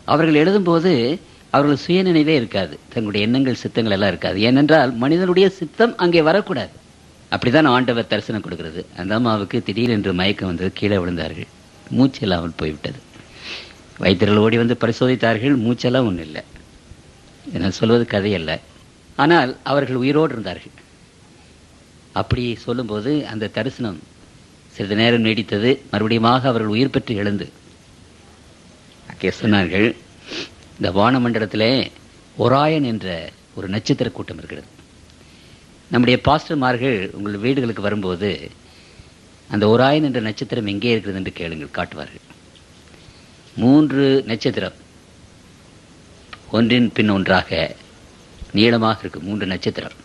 அவர்கள் எழுதும்போது அவர்கள் சுயநினைவே இருக்காது தங்களுடைய எண்ணங்கள் சித்தங்கள் எல்லாம் இருக்காது ஏனென்றால் மனிதனுடைய சித்தம் அங்கே வரக்கூடாது அப்படிதான் ஆண்டவர் தரிசனம் கொடுக்கிறது அந்த அம்மாவுக்கு திடீரென்று மயக்கம் வந்தது கீழே விழுந்தார்கள் மூச்சு இல்லாமல் போய்விட்டது வைத்தியர்கள் ஓடி வந்து பரிசோதித்தார்கள் மூச்செல்லாம் ஒன்றும் இல்லை நான் சொல்வது கதையல்ல ஆனால் அவர்கள் உயிரோடு இருந்தார்கள் அப்படி சொல்லும்போது அந்த தரிசனம் சிறிது நேரம் நீடித்தது மறுபடியுமாக அவர்கள் உயிர் பெற்று எழுந்து அங்கே சொன்னார்கள் இந்த வானமண்டலத்திலே ஒராயன் என்ற ஒரு நட்சத்திர கூட்டம் இருக்கிறது நம்முடைய பாஸ்டர்மார்கள் உங்கள் வீடுகளுக்கு வரும்போது அந்த ஒராயன் என்ற நட்சத்திரம் எங்கே இருக்கிறது என்று கேளுங்கள் காட்டுவார்கள் மூன்று நட்சத்திரம் ஒன்றின் பின் ஒன்றாக நீளமாக இருக்கு மூன்று நட்சத்திரம்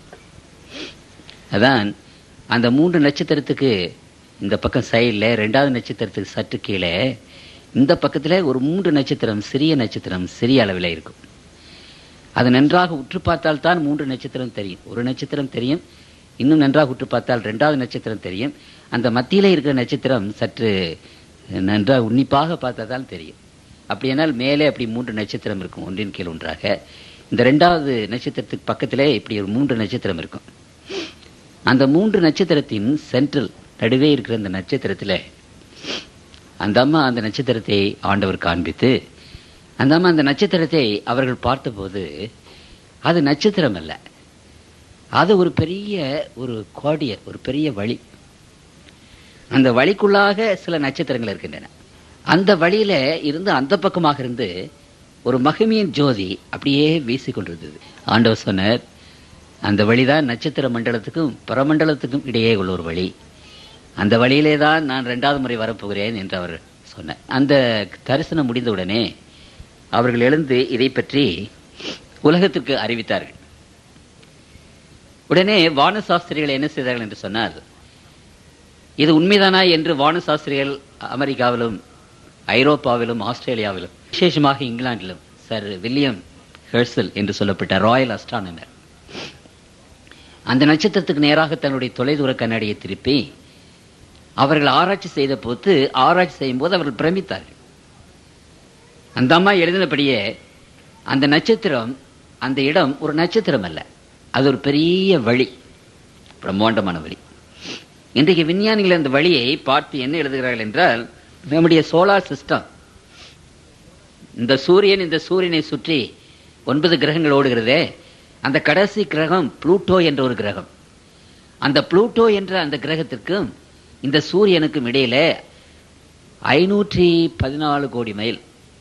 அதான் அந்த மூன்று நட்சத்திரத்துக்கு இந்த பக்கம் சைடில் ரெண்டாவது நட்சத்திரத்துக்கு சற்று கீழே இந்த பக்கத்தில் ஒரு மூன்று நட்சத்திரம் சிறிய நட்சத்திரம் சிறிய அளவில் இருக்கும் அது நன்றாக உற்று பார்த்தால் தான் மூன்று நட்சத்திரம் தெரியும் ஒரு நட்சத்திரம் தெரியும் இன்னும் நன்றாக உற்று பார்த்தால் ரெண்டாவது நட்சத்திரம் தெரியும் அந்த மத்தியில் இருக்கிற நட்சத்திரம் சற்று நன்றாக உன்னிப்பாக பார்த்தா தான் தெரியும் அப்படியானால் மேலே அப்படி மூன்று நட்சத்திரம் இருக்கும் ஒன்றின் கீழ் ஒன்றாக இந்த ரெண்டாவது நட்சத்திரத்துக்கு பக்கத்திலே இப்படி ஒரு மூன்று நட்சத்திரம் இருக்கும் அந்த மூன்று நட்சத்திரத்தின் சென்ட்ரல் நடுவே இருக்கிற அந்த நட்சத்திரத்தில் அந்த அம்மா அந்த நட்சத்திரத்தை ஆண்டவர் காண்பித்து அந்த அம்மா அந்த நட்சத்திரத்தை அவர்கள் பார்த்தபோது அது நட்சத்திரம் அல்ல அது ஒரு பெரிய ஒரு கோடியர் ஒரு பெரிய வழி அந்த வழிக்குள்ளாக சில நட்சத்திரங்கள் இருக்கின்றன அந்த வழியில இருந்து அந்த பக்கமாக இருந்து ஒரு மகிமையின் ஜோதி அப்படியே வீசி கொண்டிருந்தது ஆண்டவர் சொன்னார் அந்த வழிதான் நட்சத்திர மண்டலத்துக்கும் பரமண்டலத்துக்கும் இடையே உள்ள ஒரு வழி அந்த வழியிலே தான் நான் ரெண்டாவது முறை வரப்போகிறேன் என்று அவர் சொன்னார் அந்த தரிசனம் முடிந்தவுடனே அவர்கள் எழுந்து இதை பற்றி உலகத்திற்கு அறிவித்தார்கள் உடனே வானசாஸ்திரிகள் என்ன செய்தார்கள் என்று சொன்னால் இது உண்மைதானா என்று வானசாஸ்திரிகள் அமெரிக்காவிலும் ஐரோப்பாவிலும் ஆஸ்திரேலியாவிலும் விசேஷமாக இங்கிலாந்திலும் சர் வில்லியம் ஹெர்சல் என்று சொல்லப்பட்ட ராயல் அஸ்ட்ரானமர் அந்த நட்சத்திரத்துக்கு நேராக தன்னுடைய தொலைதூர கண்ணாடியை திருப்பி அவர்கள் ஆராய்ச்சி செய்த போது ஆராய்ச்சி செய்யும் போது அவர்கள் பிரமித்தார்கள் அந்த அம்மா எழுதினபடியே அந்த நட்சத்திரம் அந்த இடம் ஒரு நட்சத்திரம் அல்ல அது ஒரு பெரிய வழி பிரம்மாண்டமான வழி இன்றைக்கு விஞ்ஞானிகள் அந்த வழியை பார்த்து என்ன எழுதுகிறார்கள் என்றால் நம்முடைய சோலார் சிஸ்டம் இந்த சூரியன் இந்த சூரியனை சுற்றி ஒன்பது கிரகங்கள் ஓடுகிறதே அந்த கடைசி கிரகம் புளூட்டோ என்ற ஒரு கிரகம் அந்த புளூட்டோ என்ற அந்த கிரகத்திற்கும் இந்த சூரியனுக்கும் இடையில ஐநூற்றி பதினாலு கோடி மைல்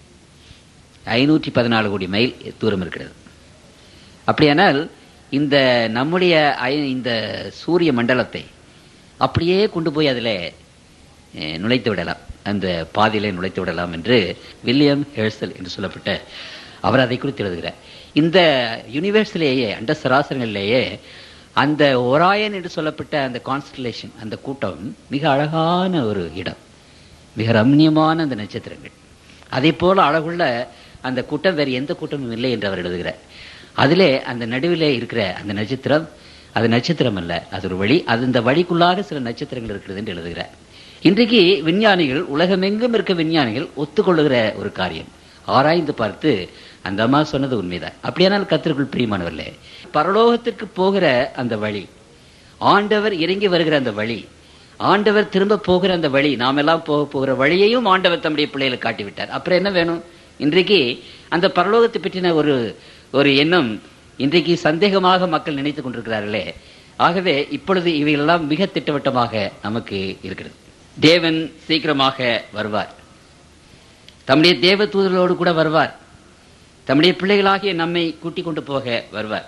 ஐநூற்றி பதினாலு கோடி மைல் தூரம் இருக்கிறது அப்படியானால் இந்த நம்முடைய ஐ- இந்த சூரிய மண்டலத்தை அப்படியே கொண்டு போய் அதில் நுழைத்து விடலாம் அந்த பாதையிலே நுழைத்து விடலாம் என்று வில்லியம் ஹெர்சல் என்று சொல்லப்பட்ட அவர் அதை குறித்து எழுதுகிறார் இந்த யூனிவர்ஸிலேயே அண்ட சராசரங்களிலேயே அந்த ஒராயன் என்று சொல்லப்பட்ட அந்த கான்ஸ்டலேஷன் அந்த கூட்டம் மிக அழகான ஒரு இடம் மிக ரம்மியமான அந்த நட்சத்திரங்கள் அதே போல அழகுள்ள அந்த கூட்டம் வேறு எந்த கூட்டமும் இல்லை என்று அவர் எழுதுகிறார் அதிலே அந்த நடுவிலே இருக்கிற அந்த நட்சத்திரம் அது நட்சத்திரம் அல்ல அது ஒரு வழி அது இந்த வழிக்குள்ளாக சில நட்சத்திரங்கள் இருக்கிறது என்று எழுதுகிறார் இன்றைக்கு விஞ்ஞானிகள் உலகமெங்கும் இருக்க விஞ்ஞானிகள் ஒத்துக்கொள்ளுகிற ஒரு காரியம் ஆராய்ந்து பார்த்து அந்த அம்மா சொன்னது உண்மைதான் அப்படியானால் கத்திற்குள் பிரியமானவர்களே பரலோகத்திற்கு போகிற அந்த வழி ஆண்டவர் இறங்கி வருகிற அந்த வழி ஆண்டவர் திரும்ப போகிற அந்த வழி நாம் எல்லாம் போக போகிற வழியையும் ஆண்டவர் தம்முடைய பிள்ளைகளுக்கு காட்டிவிட்டார் அப்புறம் என்ன வேணும் இன்றைக்கு அந்த பரலோகத்தை பற்றின ஒரு ஒரு எண்ணம் இன்றைக்கு சந்தேகமாக மக்கள் நினைத்துக் கொண்டிருக்கிறார்களே ஆகவே இப்பொழுது இவைகளெல்லாம் மிக திட்டவட்டமாக நமக்கு இருக்கிறது தேவன் சீக்கிரமாக வருவார் தம்முடைய தேவ தூதர்களோடு கூட வருவார் தம்முடைய பிள்ளைகளாகிய நம்மை கூட்டிக் கொண்டு போக வருவார்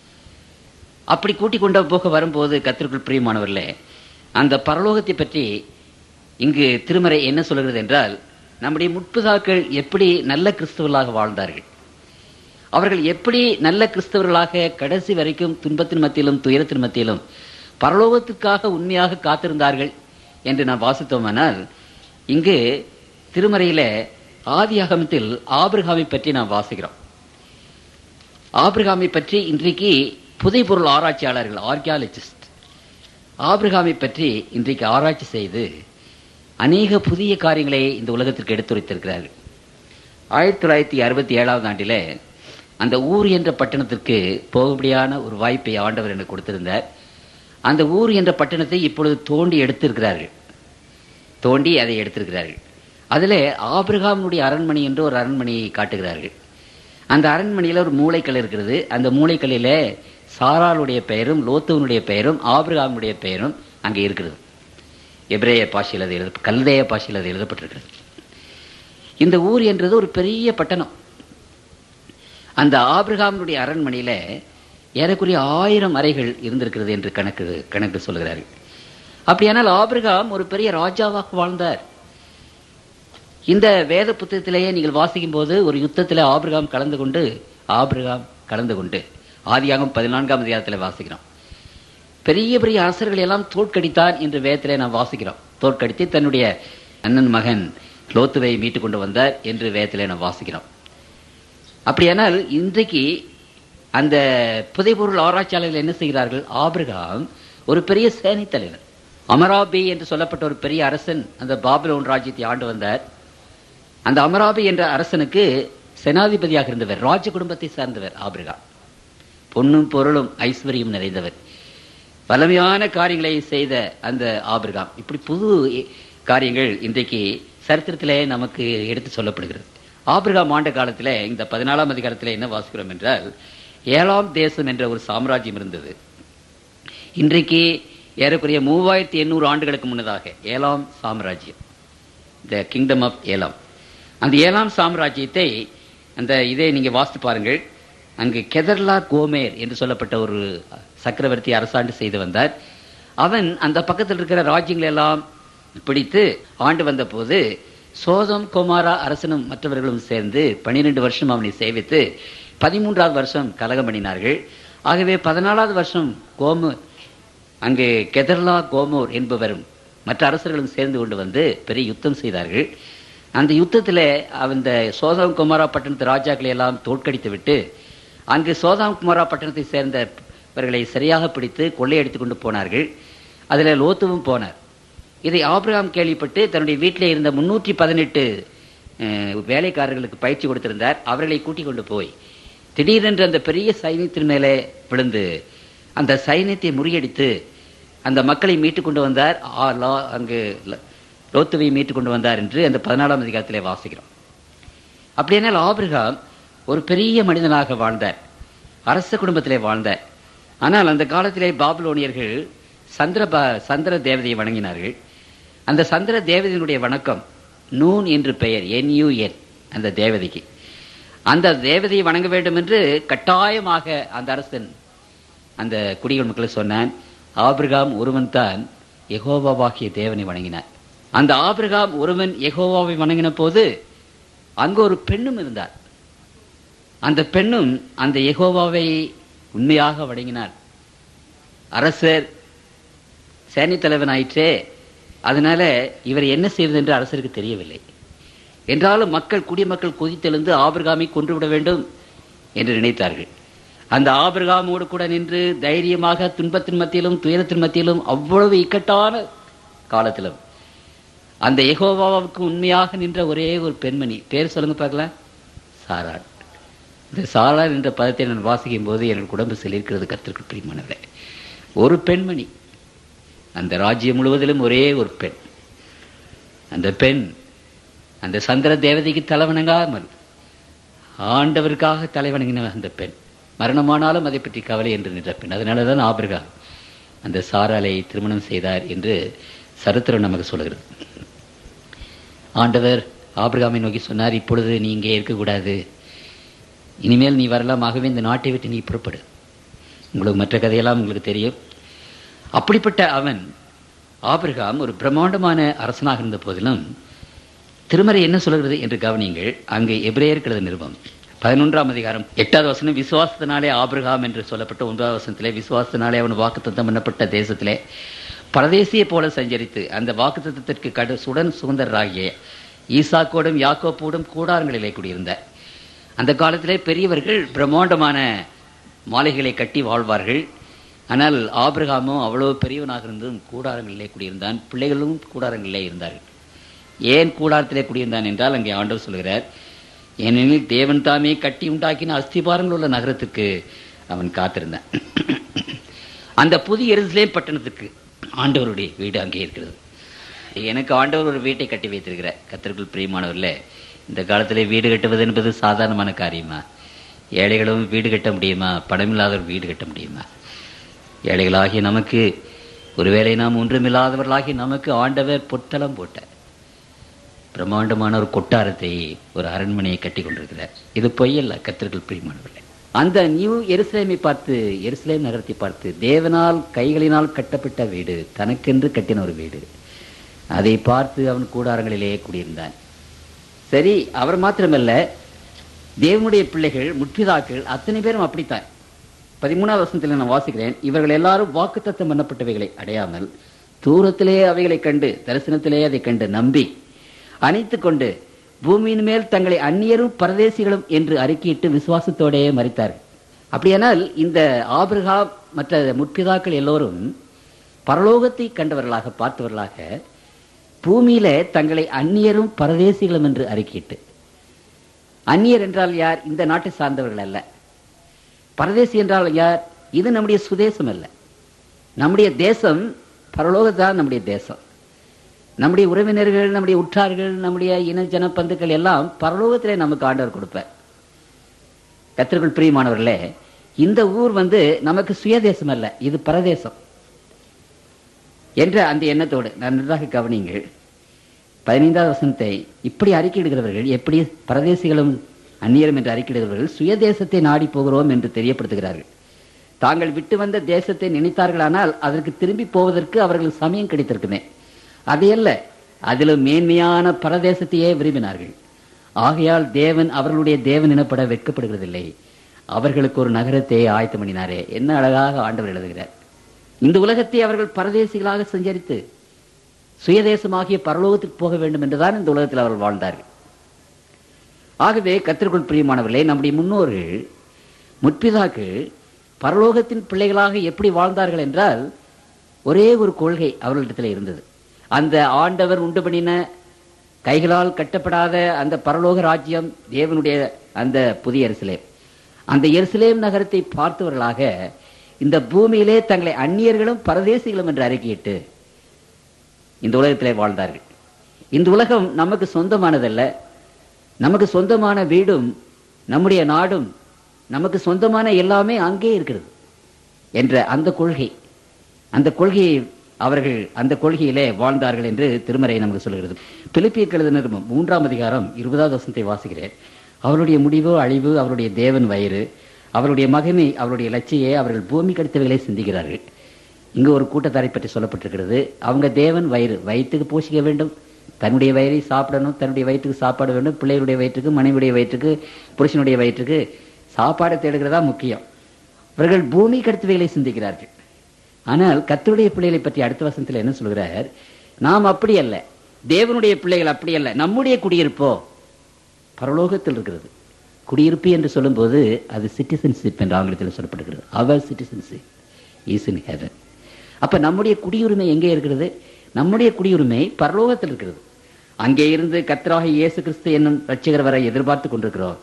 அப்படி கூட்டிக் கொண்டு போக வரும்போது கத்திற்குள் பிரியமானவர்களே அந்த பரலோகத்தை பற்றி இங்கு திருமறை என்ன சொல்கிறது என்றால் நம்முடைய முற்புதாக்கள் எப்படி நல்ல கிறிஸ்தவர்களாக வாழ்ந்தார்கள் அவர்கள் எப்படி நல்ல கிறிஸ்தவர்களாக கடைசி வரைக்கும் துன்பத்தின் மத்தியிலும் துயரத்தின் மத்தியிலும் பரலோகத்திற்காக உண்மையாக காத்திருந்தார்கள் என்று நாம் வாசித்தோமானால் இங்கு திருமறையில ஆதியாகமத்தில் ஆபிரகாமை பற்றி நாம் வாசிக்கிறோம் ஆபிரகாமை பற்றி இன்றைக்கு புதைபொருள் ஆராய்ச்சியாளர்கள் ஆர்கியாலஜிஸ்ட் ஆபிரகாமை பற்றி இன்றைக்கு ஆராய்ச்சி செய்து அநேக புதிய காரியங்களை இந்த உலகத்திற்கு எடுத்துரைத்திருக்கிறார்கள் ஆயிரத்தி தொள்ளாயிரத்தி அறுபத்தி ஏழாவது ஆண்டிலே அந்த ஊர் என்ற பட்டணத்திற்கு போகும்படியான ஒரு வாய்ப்பை ஆண்டவர் எனக்கு கொடுத்திருந்தார் அந்த ஊர் என்ற பட்டணத்தை இப்பொழுது தோண்டி எடுத்திருக்கிறார்கள் தோண்டி அதை எடுத்திருக்கிறார்கள் அதில் ஆபிரகாமுடைய அரண்மனை என்று ஒரு அரண்மனையை காட்டுகிறார்கள் அந்த அரண்மனையில் ஒரு மூளைக்கல் இருக்கிறது அந்த மூளைக்கல்லில் சாராளுடைய பெயரும் லோத்துவனுடைய பெயரும் ஆபிரகாமுடைய பெயரும் அங்கே இருக்கிறது எபிரேய பாஷையில் அது எழுத கல்தேய பாஷையில் அது எழுதப்பட்டிருக்கிறது இந்த ஊர் என்றது ஒரு பெரிய பட்டணம் அந்த ஆபிரகாமுடைய அரண்மனையில் ஏறக்குறைய ஆயிரம் அறைகள் இருந்திருக்கிறது என்று கணக்கு கணக்கு சொல்கிறார்கள் அப்படியானால் ஆபிரகாம் ஒரு பெரிய ராஜாவாக வாழ்ந்தார் இந்த வேத புத்தகத்திலேயே நீங்கள் வாசிக்கும் போது ஒரு யுத்தத்தில் ஆபிரகாம் கலந்து கொண்டு ஆபிரகாம் கலந்து கொண்டு ஆதியாகம் பதினான்காம் அதிகாரத்தில் வாசிக்கிறோம் பெரிய பெரிய அரசர்களை எல்லாம் தோற்கடித்தான் என்று வேதத்திலே நாம் வாசிக்கிறோம் தோற்கடித்து தன்னுடைய அண்ணன் மகன் லோத்துவை மீட்டு கொண்டு வந்தார் என்று வேதத்திலே நாம் வாசிக்கிறோம் அப்படியானால் இன்றைக்கு அந்த புதைபொருள் ஆராய்ச்சியாளர்கள் என்ன செய்கிறார்கள் ஆபிரகாம் ஒரு பெரிய சேனை தலைவர் அமராபி என்று சொல்லப்பட்ட ஒரு பெரிய அரசன் அந்த பாபிலோன் ராஜ்யத்தை ஆண்டு வந்தார் அந்த அமராபி என்ற அரசனுக்கு செனாதிபதியாக இருந்தவர் ராஜ குடும்பத்தை சார்ந்தவர் ஆபிரகாம் பொன்னும் பொருளும் ஐஸ்வர்யம் நிறைந்தவர் பலமையான காரியங்களை செய்த அந்த ஆபிரகாம் இப்படி புது காரியங்கள் இன்றைக்கு சரித்திரத்திலே நமக்கு எடுத்து சொல்லப்படுகிறது ஆபிரகாம் ஆண்ட காலத்தில் இந்த பதினாலாம் அதிகாரத்தில் என்ன வாசிக்கிறோம் என்றால் ஏழாம் தேசம் என்ற ஒரு சாம்ராஜ்யம் இருந்தது இன்றைக்கு ஏறக்குறைய மூவாயிரத்தி எண்ணூறு ஆண்டுகளுக்கு முன்னதாக ஏழாம் சாம்ராஜ்யம் த கிங்டம் ஆஃப் ஏலாம் அந்த ஏழாம் சாம்ராஜ்யத்தை அந்த இதை நீங்க வாசித்து பாருங்கள் அங்கு கெதர்லா கோமேர் என்று சொல்லப்பட்ட ஒரு சக்கரவர்த்தி அரசாண்டு செய்து வந்தார் அவன் அந்த பக்கத்தில் இருக்கிற ராஜ்யங்களை எல்லாம் பிடித்து ஆண்டு வந்த போது சோதம் குமாரா அரசனும் மற்றவர்களும் சேர்ந்து பனிரெண்டு வருஷம் அவனை சேவித்து பதிமூன்றாவது வருஷம் கலகம் பண்ணினார்கள் ஆகவே பதினாலாவது வருஷம் கோமு அங்கு கெதர்லா கோமோர் என்பவரும் மற்ற அரசர்களும் சேர்ந்து கொண்டு வந்து பெரிய யுத்தம் செய்தார்கள் அந்த யுத்தத்தில் அந்த சோதாம் குமாரா பட்டணத்து ராஜாக்களை எல்லாம் தோற்கடித்து விட்டு அங்கு சோதாம் குமாரா பட்டணத்தை சேர்ந்தவர்களை சரியாக பிடித்து கொள்ளையடித்து கொண்டு போனார்கள் அதில் லோத்துவும் போனார் இதை ஆபிரகாம் கேள்விப்பட்டு தன்னுடைய வீட்டில் இருந்த முன்னூற்றி பதினெட்டு வேலைக்காரர்களுக்கு பயிற்சி கொடுத்திருந்தார் அவர்களை கூட்டிக் கொண்டு போய் திடீரென்று அந்த பெரிய சைன்யத்தின் மேலே விழுந்து அந்த சைன்யத்தை முறியடித்து அந்த மக்களை மீட்டு கொண்டு வந்தார் அங்கு லோத்துவை மீட்டு கொண்டு வந்தார் என்று அந்த பதினாலாம் அதிகாரத்திலே வாசிக்கிறோம் அப்படியானால் ஆபிரகாம் ஒரு பெரிய மனிதனாக வாழ்ந்தார் அரச குடும்பத்திலே வாழ்ந்தார் ஆனால் அந்த காலத்திலே பாபிலோனியர்கள் சந்திர சந்திர தேவதையை வணங்கினார்கள் அந்த சந்திர தேவதையினுடைய வணக்கம் நூன் என்று பெயர் என்யூஎன் அந்த தேவதைக்கு அந்த தேவதையை வணங்க வேண்டும் என்று கட்டாயமாக அந்த அரசன் அந்த குடிகள் மக்களுக்கு சொன்னான் ஆபிரகாம் ஒருவன் தான் எகோவாவாகிய தேவனை வணங்கினார் அந்த ஆபிரகாம் ஒருவன் எகோவாவை வணங்கின போது அங்கு ஒரு பெண்ணும் இருந்தார் அந்த பெண்ணும் அந்த எகோவாவை உண்மையாக வணங்கினார் அரசர் சேனை தலைவன் ஆயிற்றே அதனால இவர் என்ன செய்வது என்று அரசருக்கு தெரியவில்லை என்றாலும் மக்கள் குடிமக்கள் கொதித்தெழுந்து ஆபிரகாமை கொன்றுவிட வேண்டும் என்று நினைத்தார்கள் அந்த ஆபிரகாமோடு கூட நின்று தைரியமாக துன்பத்தின் மத்தியிலும் துயரத்தின் மத்தியிலும் அவ்வளவு இக்கட்டான காலத்திலும் அந்த எகோவாவுக்கு உண்மையாக நின்ற ஒரே ஒரு பெண்மணி பேர் சொல்லுங்க பார்க்கலாம் சாராள் இந்த சாராள் என்ற பதத்தை நான் வாசிக்கும் போது எனக்கு உடம்பு செல்லிருக்கிறது கத்திற்கு பிரியமானவரே ஒரு பெண்மணி அந்த ராஜ்யம் முழுவதிலும் ஒரே ஒரு பெண் அந்த பெண் அந்த சந்திர தேவதைக்கு தலைவணங்காமல் ஆண்டவருக்காக தலைவணங்கின அந்த பெண் மரணமானாலும் அதை பற்றி கவலை என்று நின்ற பெண் அதனால தான் ஆபிரகா அந்த சாராலை திருமணம் செய்தார் என்று சரித்திரம் நமக்கு சொல்கிறது ஆண்டவர் ஆபிரகாமை நோக்கி சொன்னார் இப்பொழுது நீ இங்கே இருக்கக்கூடாது இனிமேல் நீ வரலாம் ஆகவே இந்த நாட்டை விட்டு நீ புறப்படு உங்களுக்கு மற்ற கதையெல்லாம் உங்களுக்கு தெரியும் அப்படிப்பட்ட அவன் ஆபிரகாம் ஒரு பிரம்மாண்டமான அரசனாக இருந்த போதிலும் திருமறை என்ன சொல்கிறது என்று கவனியுங்கள் அங்கே எபிரேயர்களது நிருபம் பதினொன்றாம் அதிகாரம் எட்டாவது வசனம் விசுவாசத்தினாலே ஆபிரகாம் என்று சொல்லப்பட்ட ஒன்பதாவது வசனத்திலே விசுவாசத்தினாலே அவன் வாக்குத்தத்தம் பண்ணப்பட்ட தேசத்திலே பரதேசியை போல சஞ்சரித்து அந்த வாக்குத்தத்திற்கு கடு சுடன் சுதந்திரராகிய ஈசாக்கோடும் யாக்கோப்போடும் கூடாரங்களிலே குடியிருந்தார் அந்த காலத்திலே பெரியவர்கள் பிரம்மாண்டமான மாலைகளை கட்டி வாழ்வார்கள் ஆனால் ஆபிரகாமும் அவ்வளவு பெரியவனாக இருந்தும் கூடாரங்களிலே குடியிருந்தான் பிள்ளைகளும் கூடாரங்களிலே இருந்தார்கள் ஏன் கூடாரத்திலே குடியிருந்தான் என்றால் அங்கே ஆண்டவர் சொல்கிறார் ஏனெனில் தேவன் தாமே கட்டி உண்டாக்கின அஸ்திபாரங்கள் உள்ள நகரத்துக்கு அவன் காத்திருந்தான் அந்த புதிய எருசலேம் பட்டணத்துக்கு ஆண்டவருடைய வீடு அங்கே இருக்கிறது எனக்கு ஆண்டவர் ஒரு வீட்டை கட்டி வைத்திருக்கிறார் கத்தர்கள் பிரியமானவர்ல இந்த காலத்தில் வீடு கட்டுவது என்பது சாதாரணமான காரியமா ஏழைகளும் வீடு கட்ட முடியுமா பணமில்லாதவர் வீடு கட்ட முடியுமா ஏழைகளாகிய நமக்கு ஒருவேளை நாம் ஒன்றுமில்லாதவர்களாகி நமக்கு ஆண்டவர் பொட்டலம் போட்ட பிரம்மாண்டமான ஒரு கொட்டாரத்தை ஒரு அரண்மனையை கட்டி கொண்டிருக்கிறார் இது பொய்யல்ல கத்தர்கள் பிரியமானவர்களே அந்த நியூ எருசலேமை பார்த்து எருசலேம் நகரத்தை பார்த்து தேவனால் கைகளினால் கட்டப்பட்ட வீடு தனக்கென்று கட்டின ஒரு வீடு அதை பார்த்து அவன் கூடாரங்களிலே குடியிருந்தான் சரி அவர் மாத்திரமல்ல தேவனுடைய பிள்ளைகள் முற்பிதாக்கள் அத்தனை பேரும் அப்படித்தான் பதிமூணாவது வசனத்தில் நான் வாசிக்கிறேன் இவர்கள் எல்லாரும் வாக்குத்தத்தம் பண்ணப்பட்டவைகளை அடையாமல் தூரத்திலே அவைகளை கண்டு தரிசனத்திலே அதை கண்டு நம்பி அணைத்து கொண்டு பூமியின் மேல் தங்களை அந்நியரும் பரதேசிகளும் என்று அறிக்கையிட்டு விசுவாசத்தோடே மறித்தார்கள் அப்படியானால் இந்த ஆபிரகாம் மற்ற முற்பிதாக்கள் எல்லோரும் பரலோகத்தை கண்டவர்களாக பார்த்தவர்களாக பூமியில தங்களை அந்நியரும் பரதேசிகளும் என்று அறிக்கையிட்டு அந்நியர் என்றால் யார் இந்த நாட்டை சார்ந்தவர்கள் அல்ல பரதேசி என்றால் யார் இது நம்முடைய சுதேசம் அல்ல நம்முடைய தேசம் பரலோகத்தான் நம்முடைய தேசம் நம்முடைய உறவினர்கள் நம்முடைய உற்றார்கள் நம்முடைய இன ஜன பந்துக்கள் எல்லாம் பரலோகத்திலே நமக்கு ஆண்டவர் கொடுப்பார் கத்திற்குள் பிரியமானவர்களே இந்த ஊர் வந்து நமக்கு சுயதேசம் அல்ல இது பரதேசம் என்ற அந்த எண்ணத்தோடு நான் நன்றாக கவனிங்கள் பதினைந்தாவது வசனத்தை இப்படி அறிக்கையிடுகிறவர்கள் எப்படி பரதேசிகளும் அந்நியரும் என்று அறிக்கையிடுகிறவர்கள் சுயதேசத்தை நாடி போகிறோம் என்று தெரியப்படுத்துகிறார்கள் தாங்கள் விட்டு வந்த தேசத்தை நினைத்தார்களானால் அதற்கு திரும்பி போவதற்கு அவர்களுக்கு சமயம் கிடைத்திருக்குமே அதையல்ல அதிலும் மேன்மையான பரதேசத்தையே விரும்பினார்கள் ஆகையால் தேவன் அவர்களுடைய தேவன் எனப்பட வெட்கப்படுகிறதில்லை அவர்களுக்கு ஒரு நகரத்தை ஆயத்தம் பண்ணினாரே என்ன அழகாக ஆண்டவர் எழுதுகிறார் இந்த உலகத்தை அவர்கள் பரதேசிகளாக சஞ்சரித்து சுயதேசமாகிய பரலோகத்துக்கு போக வேண்டும் என்றுதான் இந்த உலகத்தில் அவர்கள் வாழ்ந்தார்கள் ஆகவே கத்திற்குள் பிரியமானவர்களே நம்முடைய முன்னோர்கள் முற்பிதாக்கள் பரலோகத்தின் பிள்ளைகளாக எப்படி வாழ்ந்தார்கள் என்றால் ஒரே ஒரு கொள்கை அவர்களிடத்தில் இருந்தது அந்த ஆண்டவர் உண்டு பண்ணின கைகளால் கட்டப்படாத அந்த பரலோக ராஜ்யம் தேவனுடைய அந்த புதிய எருசலேம் அந்த எருசலேம் நகரத்தை பார்த்தவர்களாக இந்த பூமியிலே தங்களை அந்நியர்களும் பரதேசிகளும் என்று அறிக்கையிட்டு இந்த உலகத்திலே வாழ்ந்தார்கள் இந்த உலகம் நமக்கு சொந்தமானதல்ல நமக்கு சொந்தமான வீடும் நம்முடைய நாடும் நமக்கு சொந்தமான எல்லாமே அங்கே இருக்கிறது என்ற அந்த கொள்கை அந்த கொள்கையை அவர்கள் அந்த கொள்கையிலே வாழ்ந்தார்கள் என்று திருமறை நமக்கு சொல்கிறது பிலிப்பிய எழுதினர் மூன்றாம் அதிகாரம் இருபதாவது வசனத்தை வாசிக்கிறேன் அவருடைய முடிவு அழிவு அவருடைய தேவன் வயிறு அவருடைய மகிமை அவருடைய லட்சியை அவர்கள் பூமி கடித்தவைகளை சிந்திக்கிறார்கள் இங்கு ஒரு கூட்டத்தாரை பற்றி சொல்லப்பட்டிருக்கிறது அவங்க தேவன் வயிறு வயிற்றுக்கு போஷிக்க வேண்டும் தன்னுடைய வயிறை சாப்பிடணும் தன்னுடைய வயிற்றுக்கு சாப்பாடு வேண்டும் பிள்ளைகளுடைய வயிற்றுக்கு மனைவியுடைய வயிற்றுக்கு புருஷனுடைய வயிற்றுக்கு சாப்பாடு தேடுகிறதா முக்கியம் இவர்கள் பூமி கடுத்துவைகளை சிந்திக்கிறார்கள் ஆனால் கத்தருடைய பிள்ளைகளை பற்றி அடுத்த வசனத்தில் என்ன சொல்கிறார் நாம் அப்படி அல்ல தேவனுடைய பிள்ளைகள் அப்படி அல்ல நம்முடைய குடியிருப்போ பரலோகத்தில் இருக்கிறது குடியிருப்பு என்று சொல்லும்போது அது சிட்டிசன்ஷிப் என்று ஆங்கிலத்தில் சொல்லப்படுகிறது அவர் சிட்டிசன்ஷிப் இஸ் இன் ஹெவன் அப்ப நம்முடைய குடியுரிமை எங்கே இருக்கிறது நம்முடைய குடியுரிமை பரலோகத்தில் இருக்கிறது அங்கே இருந்து கத்தராக இயேசு கிறிஸ்து என்னும் ரட்சகர் வரை எதிர்பார்த்து கொண்டிருக்கிறோம்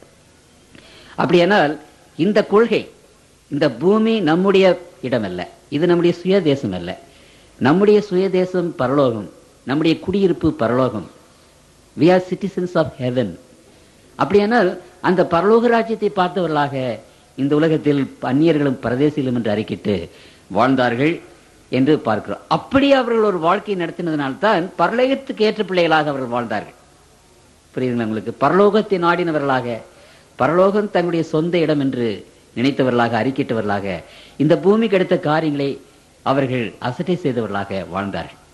அப்படியானால் இந்த கொள்கை இந்த பூமி நம்முடைய இடம் அல்ல இது நம்முடைய சுயதேசம் அல்ல நம்முடைய சுயதேசம் பரலோகம் நம்முடைய குடியிருப்பு பரலோகம் we are citizens of heaven அப்படியானால் அந்த பரலோக ராஜ்யத்தை பார்த்தவர்களாக இந்த உலகத்தில் அந்நியர்களும் பரதேசிகளும் என்று அறிக்கிட்டு வாழ்ந்தார்கள் என்று பார்க்கிறோம் அப்படி அவர்கள் ஒரு வாழ்க்கை நடத்தினதனால்தான் பரலோகத்துக்கு ஏற்ற பிள்ளைகளாக அவர்கள் வாழ்ந்தார்கள் புரியுதுங்களா உங்களுக்கு பரலோகத்தை நாடினவர்களாக பரலோகம் தன்னுடைய சொந்த இடம் என்று நினைத்தவர்களாக அறிக்கிட்டவர்களாக இந்த பூமிக்கு அடுத்த காரியங்களை அவர்கள் அசட்டை செய்தவர்களாக வாழ்ந்தார்கள்